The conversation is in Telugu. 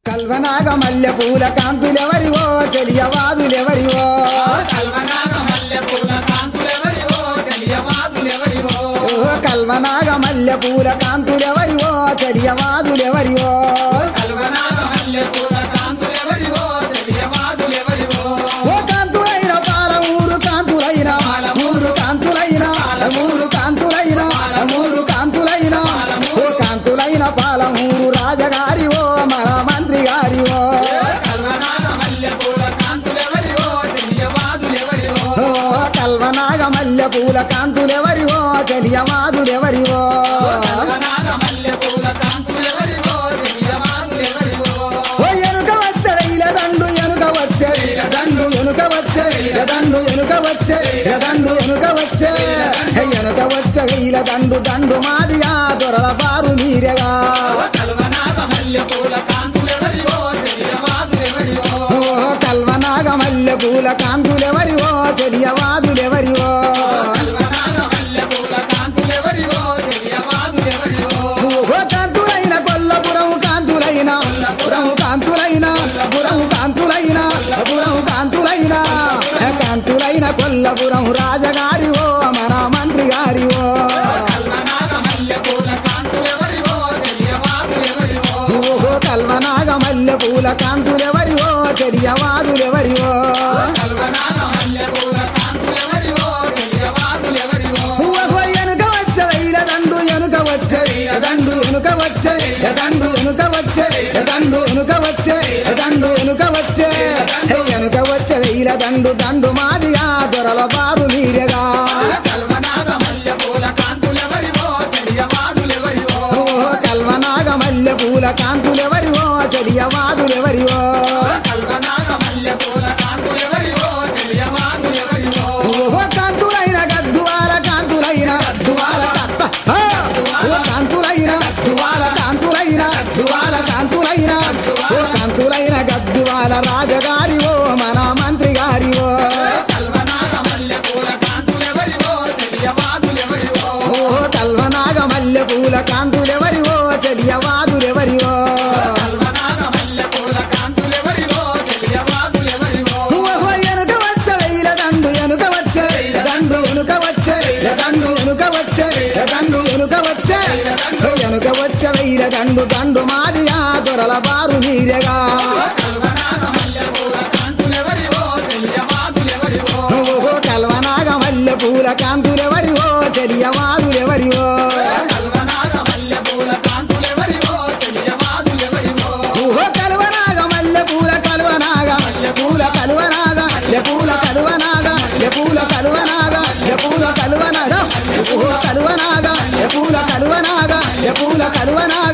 కల్వనాగ మల్లె పూల కాంతులెవరివో చెలియవాదులెవరివో కల్వనాగ మల్లె పూల కాంతులెవరివో చెలియవాదులెవరివో ఓ కల్వనాగ మల్లె పూల కాంతులెవరివో చెలియవాదులెవరివో కల్వనాగ మల్లె పూల కాంతులెవరివో చెలియవాదులెవరివో ఓ కాంతులైన పాల ఊరు కాంతులైన మూడు కాంతులైన మూడు కాంతులైన మూడు కాంతులైన ఓ కాంతులైన పాల ఊరు రాజగారి ఓ మన మంత్రి గారి ఓ కల్వనాగ మల్లె పూల కాంతులెవరివో చెలియవాదులెవరివో ఓ కల్వనాగ మల్లె పూల కాంతులెవరివో చెలియవాదులెవరివో కల్వనాగ మల్లె పూల కాంతులెవరివో చెలియవాదులెవరివో ఓ ఎనుక వచ్చే ఇలా దండు ఎనుక వచ్చే దండు ఎనుక వచ్చే దండు ఎనుక వచ్చే దండు ఎనుక వచ్చే ఎనుక వచ్చే ఇలా దండు దండు మాదిగా దొరల బారు మీరెగా కల్వనాగ మల్లె పూల కాంతులెవరివో చెలియవాదులెవరివో ఓ కల్వనాగ మల్లె పూల కాంతులెవరివో చెలియవాదులెవరివో కల్వనాగ మల్లె పూల కాంతులెవరివో చెలియవాదులెవరివో ఓ కాంతులైన కొల్లపురం కాంతులైన పురం కాంతులైన పురం కాంతులైన పురం కాంతులైన కాంతులైన కొల్లపురం రాజగారి ఓ మన మంత్రి గారి ఓ కల్వనాగ మల్లె పూల కాంతులెవరివో చెలియవాదులెవరివో ఓహో కల్వనాగ మల్లె పూల కాంతులెవరివో చెరియవాదులెవరివో కల్వనాగ మల్లె పూల కాంతులెవరివో చెలియవాదులెవరివో ఓహో ఎనుక వచ్చే వైర దండు ఎనుక వచ్చే దండు ఎనుక వచ్చే దండు ఎనుక వచ్చే దండు ఎనుక వచ్చే దండు ఎనుక వచ్చే ఎనుక వచ్చే వైల దండు దండు మాదిగా దొరల బారు మీరెగా కల్వనాగ మల్లె పూల కాంతులెవరివో చెలియవాదులెవరివో ఓహో కల్వనాగ మల్లె పూల కాంతులెవరివో చెరియవాదులెవరివో కల్వనాగ మల్లె పూల కాంతులెవరివో చెలియవాదులెవరివో ఓహో కాంతులైన గద్దువాల కాంతులైన దువాల కత్త ఆ! ఓ కాంతులైన దువాల కాంతులైన దువాల కాంతులైన ఓ కాంతులైన గద్దువాల రాజగారి ఓ మన మంత్రి గారి ఓ కల్వనాగ మల్లె పూల కాంతులెవరివో చెలియవాదులెవరివో ఓహో కల్వనాగ మల్లె పూల కాంతులెవరివో చెలియవాదులెవరివో కల్వనాగ మల్లె పూల కాంతులెవరివో చెలియవాదులెవరివో ఓహో ఎనుక వచ్చే వైల దండు ఎనుక వచ్చే దండు ఎనుక వచ్చే దండు ఎనుక వచ్చే దండు ఎనుక వచ్చే ఎనుక వచ్చే వైల దండు దండు మాదిగా దొరల బారు మీరెగా కల్వనాగ మల్లె పూల కాంతులెవరివో చెలియవాదులెవరివో ఓహో కల్వనాగ మల్లె పూల కాంతులెవరివో చెలియవాదులెవరివో కల్వనాగ మల్లె పూల కాంతులెవరివో చెలియవాదులెవరివో ఓహో కల్వనాగ మల్లె పూల కల్వనాగ పూల కలువనాగ పూల కలువనాగ పూల కలువనాగ పూల కలువనాగ ఓహో కలువనాగ పూల కలువనాగ పూల కలువనాగ